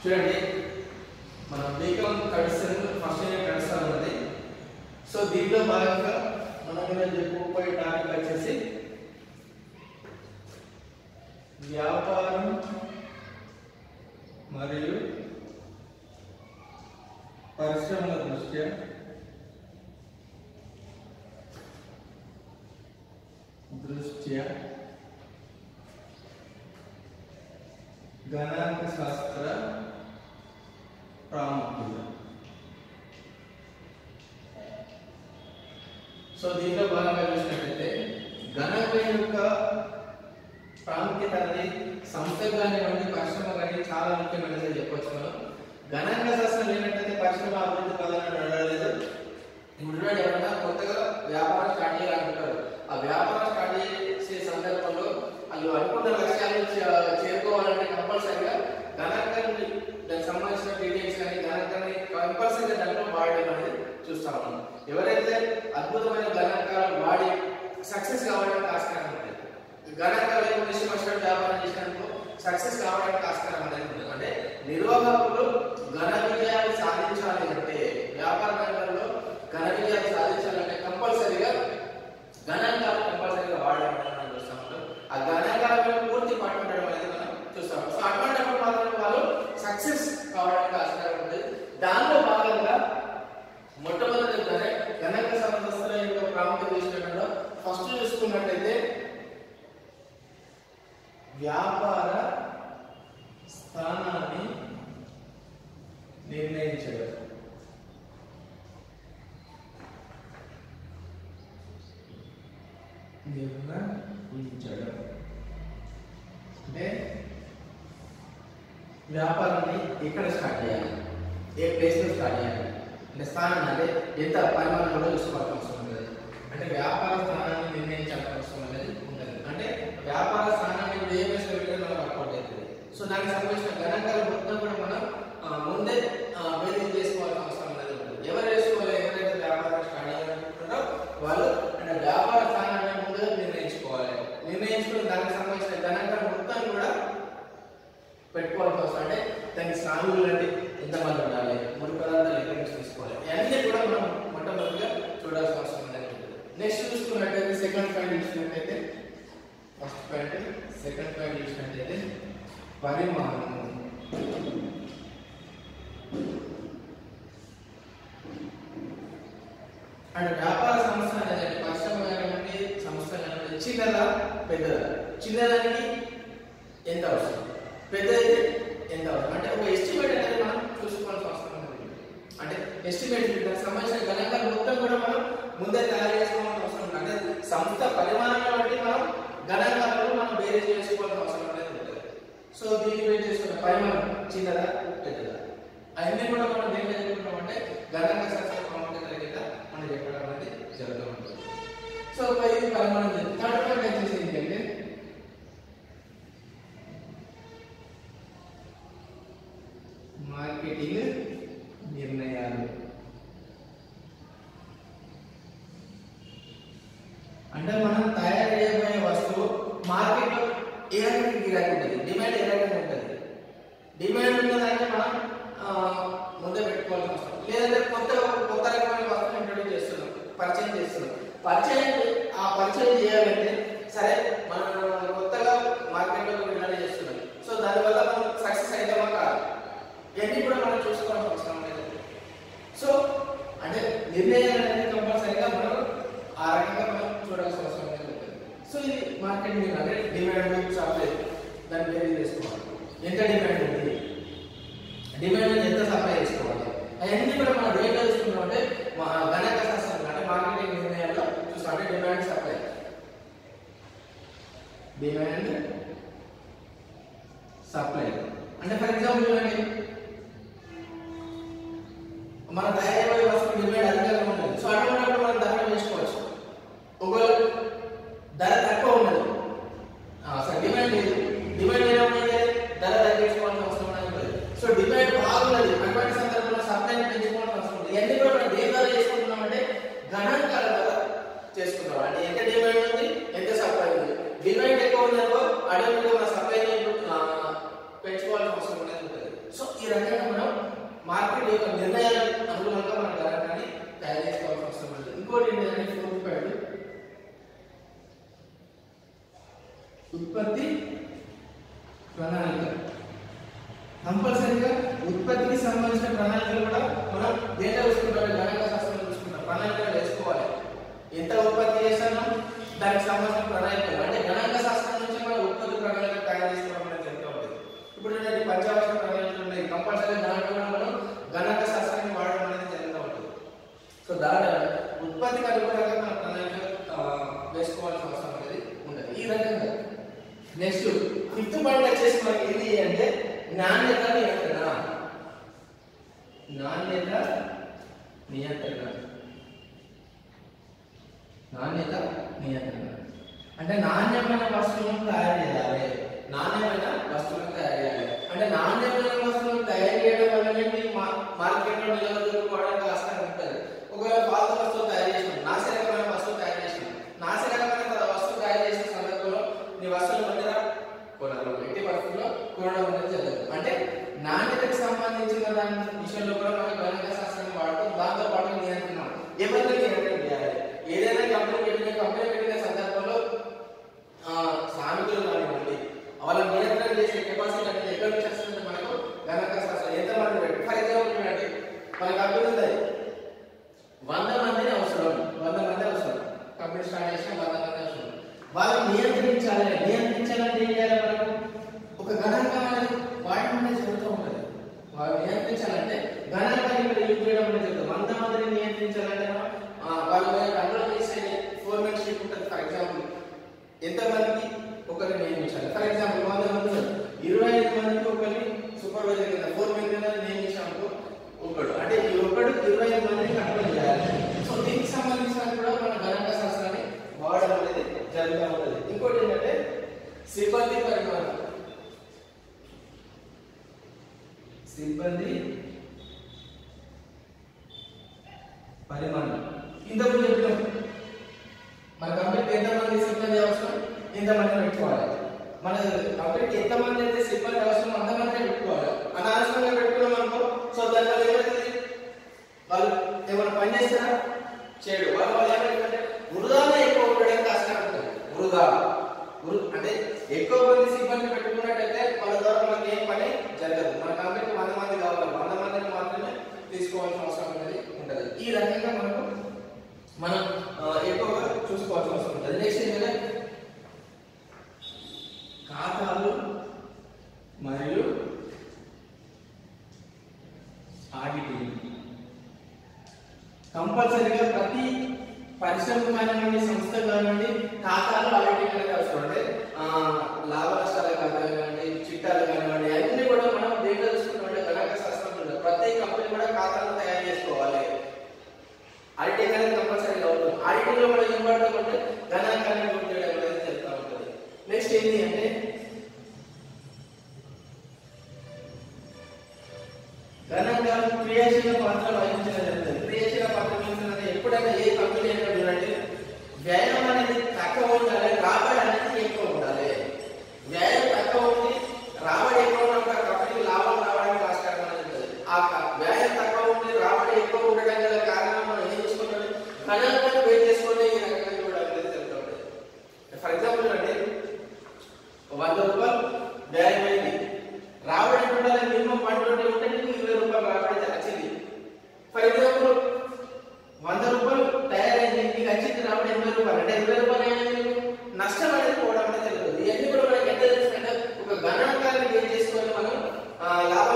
చూడండి మన బీకామ్ కడిస్తాను ఫస్ట్ ఇయర్ కడిస్తాను ఉన్నది సో దీంట్లో భాగంగా మనం ఈరోజు చెప్పుకోబోయే టాపిక్ వచ్చేసి వ్యాపారం మరియు పరిశ్రమల దృష్ట్యా దృష్ట్యా గణాంక శాస్త్ర ప్రాముఖ్యత సో దీంట్లో భాగంగా చూసినట్లయితే గణాంకం యొక్క ప్రాముఖ్యత అనేది సంస్థ కానివ్వండి పరిశ్రమ కానీ చాలా ముఖ్యమైనది చెప్పొచ్చు మనం గణాంక శాస్త్రం లేనట్లయితే పరిశ్రమ అభివృద్ధి పదాలను నడవలేదు ఇప్పుడు చూడండి ఎవరైనా కొత్తగా వ్యాపారం స్టార్ట్ చేయాలనుకుంటారు ఆ వ్యాపారం స్టార్ట్ చేసే సందర్భంలో వాళ్ళు అనుకున్న లక్ష్యాలను చే- చేరుకోవాలంటే కంపల్సరిగా గణాంకాన్ని దానికి సంబంధించిన డీటెయిల్స్ కానీ గణాంకాన్ని కంపల్సరిగా దాంట్లో వాడడం అనేది చూస్తా ఉన్నాం ఎవరైతే అద్భుతమైన గణాంకాలను వాడి సక్సెస్ కావడానికి ఆస్కారం ఉంటుంది గణాంకాలు ఏమో ఇష్టం వచ్చినట్టు వ్యాపారం చేసినందుకు సక్సెస్ కావడానికి ఆస్కారం అనేది ఉంటుంది అంటే నిర్వాహకులు ఘన విజయాలు సాధించాలి అంటే వ్యాపార రంగంలో ఘన విజయాలు సాధించాలంటే కంపల్సరిగా గణాంకాలు కంపల్సరిగా వాడడం అనేది మనం చూస్తాం ఉంటాం. ఆ గణాంకాల మీద పూర్తి పట్టుబడడం అనేది మనం చూస్తాం సో అటువంటిప్పుడు మాత్రం వాళ్ళు సక్సెస్ కావడానికి ఆస్కారం ఉంటుంది దానిలో భాగంగా మొట్టమొదటి గణ- గణాంక సంస్థల యొక్క ప్రాముఖ్యత చూసినట్టు ఫస్ట్ చూసుకున్నట్టయితే వ్యాపార స్థానాన్ని నిర్ణయించడం నిర్ణయించడం అంటే వ్యాపారాన్ని ఎక్కడ స్టార్ట్ చేయాలి ఏ ప్లేస్లో స్టార్ట్ చేయాలి అంటే స్థానం అంటే ఎంత పరిమాణంలో చూసుకోవాల్సిన అవసరం ఉంటుంది అంటే వ్యాపార స్థానాన్ని నిర్ణయించాల్సిన అవసరం అనేది ఉంటుంది అంటే వ్యాపార స్థానాన్ని ఇప్పుడు ఏ ప్లేస్లో పెడితే మనకు వర్కౌట్ అవుతుంది సో దానికి సంబంధించిన గణాంకాలు మొత్తం కూడా మనం ఆ, ముందే వేదిక చేసుకోవాల్సిన అవసరం అనేది ఉంటుంది ఎవరు చేసుకోవాలి ఎవరైతే వ్యాపారం స్టార్ట్ చేయాలనుకుంటున్నారో వాళ్ళు అంటే వ్యాపార స్థానాన్ని ముందుగా నిర్ణయించుకోవాలి నిర్ణయించుకుని దానికి సంబంధించిన గణాంకాలు మొత్తం కూడా పెట్టుకోవాల్సి వస్తుంది అంటే దానికి స్నాయులు అంటే ఎంతమంది ఉండాలి ముడి పదార్థాలు ఎక్కడి నుంచి తీసుకోవాలి ఇవన్నీ కూడా మనం మొట్టమొదటిగా చూడాల్సిన అవసరం అనేది ఉంటుంది నెక్స్ట్ చూసుకున్నట్టయితే సెకండ్ పాయింట్ చూసినట్టయితే ఫస్ట్ పాయింట్ సెకండ్ పాయింట్ చూసినట్టయితే పరిమాణము అంటే వ్యాపార సంస్థ అనేది పరిశ్రమ కానివ్వండి సంస్థ కానివ్వండి చిన్నదా పెద్దదా చిన్నదానికి ఎంత అవసరం పెద్దదైతే ఎంత అవసరం అంటే ఒక ఎస్టిమేట్ అనేది మనం చూసుకోవాల్సిన అవసరం ఉంది అంటే ఎస్టిమేట్ దానికి సంబంధించిన గణాంకాలు మొత్తం కూడా మనం ముందే తయారు చేసుకోవాల్సిన అవసరం ఉంది అంటే సంస్థ పరిమాణాన్ని బట్టి మనం గణాంకాలను మనం వేరే చేసుకోవాల్సిన అవసరం అనేది ఉంటుంది సో దీన్ని వేరు చేసుకున్న పరిమాణం చిన్నదా పెద్దదా అవన్నీ కూడా మనం దేని చదువుకుంటాం అంటే గణాంక శాస్త్ర ప్రాముఖ్యత కింద మనం చెప్పడం అనేది జరుగుతూ ఉంటుంది సో ఒక ఇది పరిమాణం థర్డ్ పాయింట్ వచ్చేసి ఏంటంటే మార్కెటింగ్ నిర్ణయాలు అంటే మనం తయారు చేయబోయే వస్తువు మార్కెట్లో ఏ రకంగా గిరాకీ ఉంటుంది డిమాండ్ ఏ రకంగా ఉంటుంది డిమాండ్ ఉన్నదాన్ని మనం ఆ, ముందే పెట్టుకోవాల్సిన అవసరం లేదంటే కొత్త కొత్త రకమైన వస్తువులు ఇంట్రొడ్యూస్ చేస్తున్నాం పరిచయం చేస్తున్నాం పరిచయం ఆ పరిచయం చేయాలంటే సరే మనం కొత్తగా మార్కెట్లో విడుదల చేస్తున్నాం సో దానివల్ల మనం సక్సెస్ అయితామా కాదు ఇవన్నీ కూడా మనం చూసుకోవాల్సిన అవసరం లేదు సో అంటే నిర్ణయాలు అనేది కంపల్సరీగా మనం ఆ రకంగా మనం చూడాల్సిన అవసరం అనేది ఉంటుంది సో ఇది మార్కెట్ మీద అంటే డిమాండ్ సప్లై దాన్ని వేరే చేసుకోవాలి ఎంత డిమాండ్ ఉంది డిమాండ్ ఎంత సప్లై చేసుకోవాలి అవన్నీ కూడా మనం రేట్లో చూసుకున్నాం అంటే మా గణక శాస్త్రం అంటే మార్కెటింగ్ నిర్ణయాల్లో చూస్తాం అంటే డిమాండ్ సప్లై డిమాండ్ సప్లై అంటే ఫర్ ఎగ్జాంపుల్ చూడండి మన తయారయ్యే వస్తువు డిమాండ్ అధికంగా ఉంటుంది సో అటువంటిప్పుడు మనం ధర వేసుకోవచ్చు ఒకవేళ ధర తక్కువ ఉన్నది ఆ, సార్ డిమాండ్ లేదు డిమాండ్ లేనప్పుడు ధర తగ్గించుకోవాల్సిన అవసరం అనేది ఉంటుంది సో డిమాండ్ బాగున్నది అటువంటి సందర్భంలో సప్లైని పెంచుకోవాల్సిన అవసరం ఉంది ఇవన్నీ కూడా మనం దేని ద్వారా చేసుకుంటున్నామంటే గణాంకాల ద్వారా చేసుకుంటాం అంటే ఎంత డిమాండ్ ఉంది ఎంత సప్లై ఉంది డిమాండ్ ఎక్కువ ఉందనుకో అడవిలో మన సప్లైని పెంచుకోవాల్సిన అవసరం అనేది ఉంటుంది సో ఈ రకంగా మనం మార్కెట్ యొక్క నిర్ణయాలకు అనుగుణంగా మన గణాంకాన్ని తయారు చేసుకోవాల్సిన అవసరం ఉంది ఇంకోటి ఏంటంటే ఫోర్త్ పాయింట్ ఉత్పత్తి ప్రణాళిక కంపల్సరీగా ఉత్పత్తికి సంబంధించిన ప్రణాళికలు కూడా మనం దేంట్లో చూసుకుంటాం గణాంక శాస్త్రంలో చూసుకుంటాం ప్రణాళికలు వేసుకోవాలి ఎంత ఉత్పత్తి చేస్తానో దానికి సంబంధించిన ప్రణాళికలు అంటే గణాంక శాస్త్రం నుంచి మనం ఉత్పత్తి ప్రణాళిక తయారు చేసుకోవడం అనేది జరుగుతూ ఉంటుంది ఇప్పుడు ఏంటంటే పంచావసర ప్రణాళికలు ఉన్నాయి కంపల్సరీ దాంట్లో కూడా మనం గణాంక శాస్త్రాన్ని వాడడం అనేది జరుగుతూ ఉంటుంది సో దాని ఉత్పత్తికి అనుగుణంగా మన ప్రణాళిక ఆ, వేసుకోవాల్సిన అవసరం అనేది ఉండదు ఈ రకంగా నెక్స్ట్ ఫిఫ్త్ పాయింట్ వచ్చేసి మనకి ఏంటి అంటే నాణ్యత నియంత్రణ నాణ్యత నియంత్రణ నాణ్యత నియంత్రణ అంటే నాణ్యమైన వస్తువులను తయారు చేయాలి నాణ్యమైన వస్తువులను తయారు చేయాలి అంటే నాణ్యమైన వస్తువులను తయారు చేయడం వల్లనే మీ మా- మార్కెట్లో నిలదొక్కుకోవడానికి ఆస్కారం ఉంటుంది ఒకవేళ పాత వస్తువు తయారు చేసినాం నాశనకమైన వస్తువు తయారు చేసినాం నాశనకమైన వస్తువు తయారు చేసిన సందర్భంలో నీ వస్తువులు మంచిగా కొనడం ఎట్టి పరిస్థితుల్లో కొనడం అనేది జరగదు అంటే నాణ్యతకు సంబంధించిన దాని విషయంలో కూడా మనం గణిత శాస్త్రాన్ని వాడుతూ దాంతో పాటు నియంత్రణ ఎవరిని నియంత్రణ చేయాలి ఏదైనా కంపెనీ పెట్టిన కంపెనీ పెట్టిన సందర్భంలో ఆ, శ్రామికులు కానివ్వండి వాళ్ళ నియంత్రణ చేసే కెపాసిటీ అనేది ఎక్కడి నుంచి వస్తుంది మనకు గణక శాస్త్రం ఎంతమంది పెట్టి ఫర్ ఎగ్జాంపుల్ చూడండి మన కంపెనీ ఉంది వంద మందిని అవసరం వంద మంది అవసరం కంపెనీ స్టార్ట్ చేసిన వంద మంది అవసరం వాళ్ళని నియంత్రించాలి నియంత్రించాలంటే ఏం చేయాలి మనకు ఒక గణాంకం అనేది వాడడం అనేది జరుగుతూ ఉంటుంది వాళ్ళు నియంత్రించాలంటే గణాంకాన్ని ఇక్కడ యూజ్ చేయడం అనేది జరుగుతుంది వంద మందిని నియంత్రించాలంటే మనం, ఆ, వాళ్ళ మీద కంట్రోల్ చేసే ఫోర్మెన్ షీట్ ఉంటుంది ఫర్ ఎగ్జాంపుల్ ఎంతమందికి ఒకరిని నియమించాలి ఫర్ ఎగ్జాంపుల్ వంద మంది ఉన్నారు. ఇరవై ఐదు మందికి ఒకరిని సూపర్వైజర్ కింద ఫోర్ మెన్ కింద నియమించాము ఒకడు అంటే ఈ ఒకడు ఇరవై ఐదు మందిని కంట్రోల్ చేయాలి సో దీనికి సంబంధించిన కూడా మన గణాంక శాస్త్రాన్ని వాడడం అనేది జరుగుతూ ఉంటుంది ఇంకోటి ఏంటంటే సిబ్బంది పరిమాణం సిబ్బంది పరిమాణం ఇంతకుముందు చెప్పినాం మన కంపెనీకి ఎంతమంది సిబ్బంది అవసరం ఇంతమంది పెట్టుకోవాలి మన కంపెనీకి ఎంతమంది అయితే సిబ్బంది అవసరం అంతమంది పెట్టుకోవాలి అనవసరంగా పెట్టుకున్నాం అనుకో సో దానివల్ల ఏమవుతుంది వాళ్ళు ఏమైనా పని చేస్తారా చేయడు వాళ్ళ వల్ల ఏమైందంటే వృధానే ఎక్కువ ఉండడానికి ఆస్కారం ఉంటుంది వృధా వృ- అంటే ఎక్కువ మంది సిబ్బంది పెట్టుకున్నట్టయితే వాళ్ళ ద్వారా మనకి ఏం పని జరగదు మన కంపెనీకి వంద మంది కావాలి వంద మందిని మాత్రమే తీసుకోవాల్సిన అవసరం అనేది ఉంటుంది ఈ రకంగా మనకు మనం ఆ, ఎక్కువగా చూసుకోవాల్సిన అవసరం ఉంటుంది నెక్స్ట్ ఏంటంటే ఖాతాలు మరియు ఆడిటింగ్ కంపల్సరీగా ప్రతి పరిశ్రమ కానివ్వండి సంస్థ కానివ్వండి ఖాతాలు ఆడిటింగ్ అనేది అవసరం అంటే ఆ, లాభ నష్టాల ఖాతా కానివ్వండి చిట్టాలు కానివ్వండి అన్ని కూడా మనం దేంట్లో చూసుకుంటామంటే గణాంక శాస్త్రం ఉంటుంది ప్రతి కంపెనీ కూడా ఖాతాలు తయారు చేసుకోవాలి ఆడిటింగ్ అనేది కంపల్సరీగా అవుతుంది ఆడిటింగ్ లో మనం ఏం పడతామంటే గణాంకాన్ని నోట్ చేయడం అనేది జరుగుతూ ఉంటుంది నెక్స్ట్ ఏంటి అంటే గణాంకాలు క్రియాశీల పాత్ర వహించడం జరుగుతుంది క్రియాశీల పాత్ర వహించడం ఎప్పుడైనా ఏ కంపెనీ అయినా చూడండి వ్యయం అనేది తక్కువ ఉండాలి రాబడి అనేది ఎక్కువ ఉండాలి వ్యయం తక్కువ ఉంది రాబడి ఎక్కువ ఉన్నప్పుడు ఆ కంపెనీకి లాభం రావడానికి ఆస్కారం అనేది ఉంటుంది ఆ క- వ్యయం తక్కువ ఉంది రాబడి ఎక్కువ ఉండడం గల కారణం మనం ఏం చేసుకుంటాం గణాంకాన్ని బేస్ చేసుకొని ఈ రకంగా చూడడం అనేది జరుగుతూ ఉంటుంది ఫర్ ఎగ్జాంపుల్ అండి వంద రూపాయలు వ్యయం అయింది రాబడి ఉండాలి మినిమం వన్ ట్వంటీ ఉంటే నీకు ఇరవై రూపాయలు రాబడి వచ్చింది ఫర్ ఎగ్జాంపుల్ వంద రూపాయలు తయారైంది నీకు వచ్చింది రాబడి ఎనభై రూపాయలు అంటే ఇరవై రూపాయలు ఏమైంది నీకు నష్టం అనేది పోవడం అనేది జరుగుతుంది ఇవన్నీ కూడా మనకి ఎంత తెలుస్తుందంటే ఒక గణాంకాన్ని బేస్ చేసుకొని మనం ఆ, లాభ